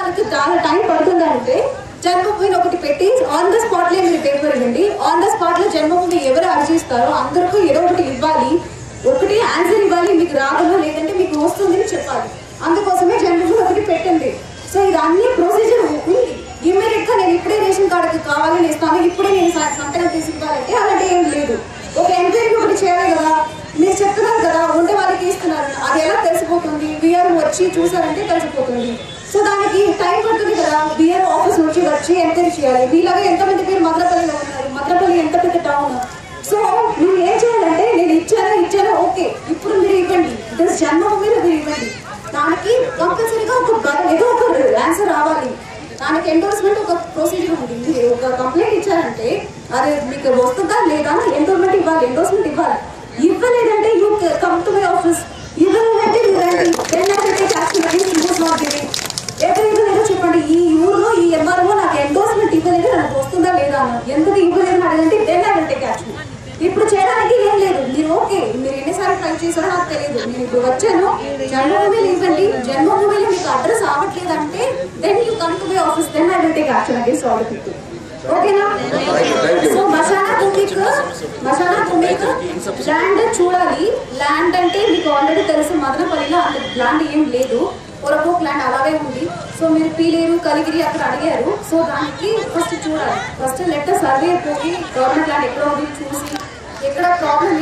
చేయడానికి చాలా టైం పడుతుందంటే జన్మభూమిని ఒకటి పెట్టి ఆన్ ద స్పాట్ లో మీరు పేపర్ ఇవ్వండి ఆన్ ద స్పాట్ లో జన్మభూమి ఎవరు అర్జిస్తారో అందరికీ ఏదో ఒకటి ఇవ్వాలి ఒకటి ఆన్సర్ ఇవ్వాలి మీకు రాగలോ లేదంటే మీకు వస్తుంది అని చెప్పాలి అందుకోసమే జన్మభూమి ఒకటి పెట్టండి సో ఇది అన్ని ప్రొసీజర్ ఉంది ఇమ్మీడియట్ గా నేను ఇప్పుడే రేషన్ కార్డుకి కావాలని ఇస్తాను ఇప్పుడే నేను స- సంతకం తీసి ఇవ్వాలంటే అలాంటి ఏం లేదు ఒక ఎంక్వైరీ ఒకటి చేయాలి కదా మీరు చెప్తున్నారు కదా ఉండే వాళ్ళకి ఇస్తున్నారు అది ఎలా తెలిసిపోతుంది విఆర్ వచ్చి చూసారంటే తెలిసిపోతుంది సో దానికి టైం పడుతుంది కదా బిఆర్ ఆఫీస్ నుంచి వచ్చి ఎంక్వైరీ చేయాలి మీలాగా ఎంతమంది పేరు మద్రపల్లిలో ఉన్నారు మద్రపల్లి ఎంత పెద్ద టౌన్ సో మీరు ఏం చేయాలంటే నేను ఇచ్చాను ఇచ్చాను ఓకే ఇప్పుడు మీరు ఇవ్వండి దిస్ జన్మభూమి మీరు ఇవ్వండి దానికి కంపల్సరీగా ఒక బ- ఏదో ఒక ఆన్సర్ రావాలి దానికి ఎండోర్స్మెంట్ ఒక ప్రొసీజర్ ఉంది మీరు ఒక కంప్లైంట్ ఇచ్చారంటే అది మీకు వస్తుందా లేదా ఎండోర్మెంట్ ఇవ్వాలి ఎండోర్స్మెంట్ ఇవ్వాలి ఇవ్వలేదంటే you come to my office ఇవ్వలేదంటే మీరు రండి then I take action against you not giving ఏదో ఇవ్వలేదో చెప్పండి ఈ ఊర్లో ఈ ఎంఆర్ఓ నాకు ఎండోర్స్మెంట్ ఇవ్వలేదు నాకు వస్తుందా లేదా అన్నారు ఎందుకు ఇవ్వలేదు అని అడగంటే దెన్ ఐ టేక్ యాక్షన్ ఇప్పుడు చేయడానికి ఏం లేదు మీరు ఓకే మీరు ఎన్నిసార్లు ట్రై చేశారో నాకు తెలియదు నేను ఇప్పుడు వచ్చాను జన్మభూమిలో ఇవ్వండి జన్మభూమిలో మీకు అడ్రస్ అవ్వట్లేదు అంటే then you come to my office then I will take action against all people ఓకేనా సో మసాలా భూమికి మసాలా భూమికి ల్యాండ్ చూడాలి ల్యాండ్ అంటే మీకు ఆల్రెడీ తెలుసు మదనపల్లిలో అంత ల్యాండ్ ఏం లేదు పొరపోక్ ల్యాండ్ అలాగే ఉంది సో మీరు పీలేరు కలిగిరి అక్కడ అడిగారు సో దానికి ఫస్ట్ చూడాలి ఫస్ట్ లెటర్ సర్వే పోయి గవర్నమెంట్ ల్యాండ్ ఎక్కడ ఉంది చూసి ఎక్కడ ప్రాబ్లం